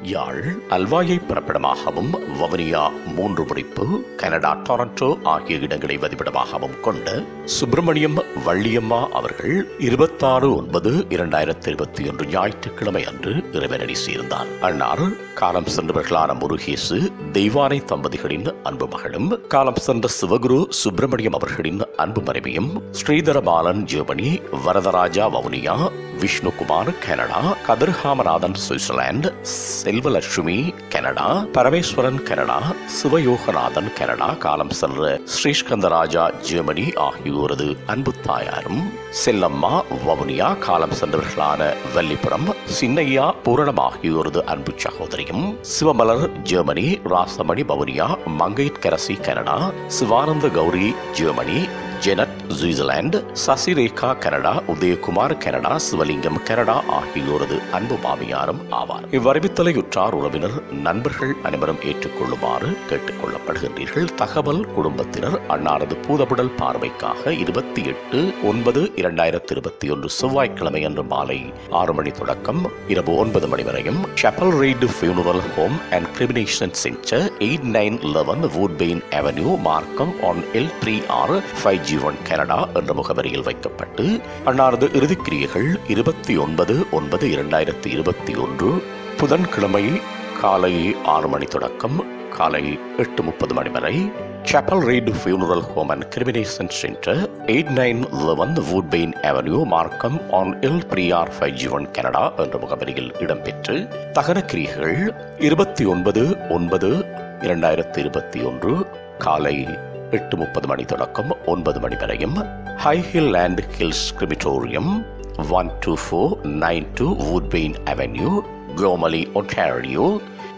யாழ் அல்வாயை பிறப்பிடமாகவும் வவுனியா மூன்று முடிப்பு Canada Toronto ஆகிய இடங்களை வதிப்பிடமாகவும் கொண்ட சுப்பிரமணியம் வள்ளியம்மா அவர்கள் இருபத்தாறு ஒன்பது இரண்டாயிரத்தி இருபத்தி ஒன்று ஞாயிற்றுக்கிழமை அன்று இறைவனடி சேர்ந்தார் அன்னார் காலம் சென்றவர்களான முருகேசு தெய்வானை தம்பதிகளின் அன்பு மகளும் காலம் சென்ற சிவகுரு சுப்பிரமணியம் அவர்களின் அன்பு மனைவியும் Sridharabalan Germany Varatharaja Vavuniya Vishnukumar Canada Kathirkamanathan Switzerland Selvalakshmi Canada Parameswaran Canada Sivayoganathan Canada காலம் சென்ற ஸ்ரீஸ்கந்தராஜா ஜெர்மனி ஆகியோரது அன்பு தாயாரும் செல்லம்மா வவுனியா காலம் சென்றவர்களான வல்லிபுரம் சின்னையா பூரணம் ஆகியோரது அன்பு சகோதரியும் Sivamalar Germany Rasamani Vavuniya Mangaitkarasi Canada Sivananda Gowri Germany Janet Switzerland Sasirekha Canada Udayakumar Canada Sivalingam Canada ஆகியோரது அன்பு மாமியாரும் ஆவார் இவ்வறிவித்தலை உற்றார் உறவினர் நண்பர்கள் அனைவரும் ஏற்றுக்கொள்ளுமாறு கேட்டுக் கொள்ளப்படுகின்றீர்கள் தகவல் குடும்பத்தினர் அன்னாரது பூதபுடல் பார்வைக்காக இருபத்தி எட்டு ஒன்பது இரண்டாயிரத்தி இருபத்தி ஒன்று செவ்வாய்க்கிழமை அன்று மாலை ஆறு மணி தொடக்கம் இரவு ஒன்பது மணி வரையும் chapel ridge funeral home and cremation centre eight nine eleven Woodbine avenue Markham on L three R five G one Canada என்ற முகவரியில் வைக்கப்பட்டு அன்னாரது இறுதிக்கிரியைகள் இருபத்தி ஒன்பது ஒன்பது இரண்டாயிரத்தி இருபத்தி ஒன்று புதன்கிழமை காலை ஆறு மணி தொடக்கம் காலை எட்டு முப்பது மணி வரை chapel ridge funeral home and cremation centre eight nine eleven Woodbine avenue Markham on L three R five G one Canada என்ற முகவரியில் இடம்பெற்று தகன கிரியைகள் இருபத்தி ஒன்பது ஒன்பது இரண்டாயிரத்தி இருபத்தி ஒன்று காலை எட்டு முப்பது மணி தொடக்கம் ஒன்பது மணி வரையும் high hill and hills crematorium one two four nine two Woodbine avenue Gormley Ontario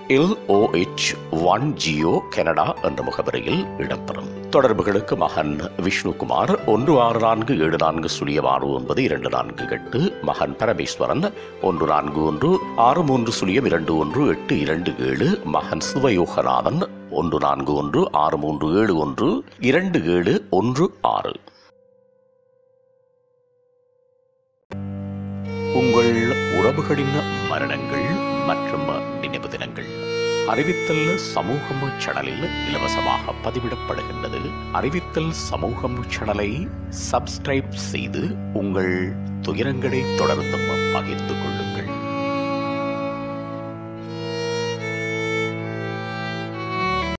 L O H one G Canada என்ற முகவரியில் இடம்பெறும் தொடர்புகளுக்கு மகன் விஷ்ணுகுமார் ஒன்று ஆறு நான்கு ஏழு நான்கு சுழியம் ஆறு ஒன்பது இரண்டு நான்கு எட்டு மகன் பரமேஸ்வரன் ஒன்று நான்கு ஒன்று ஆறு மூன்று சுழியம் இரண்டு ஒன்று எட்டு இரண்டு ஏழு மகன் சிவயோகநாதன் ஒன்று நான்கு ஒன்று ஆறு மூன்று ஏழு ஒன்று இரண்டு ஏழு ஒன்று ஆறு உங்கள் உறவுகளின் மரணங்கள் மற்றும் நினைவு தினங்கள் அறிவித்தல் சமூகம் சேனலில் இலவசமாக பதிவிடப்படுகின்றது அறிவித்தல் சமூகம் சேனலை சப்ஸ்கிரைப் செய்து உங்கள் துயரங்களை தொடர்ந்தும் பகிர்ந்து கொள்ளுங்கள்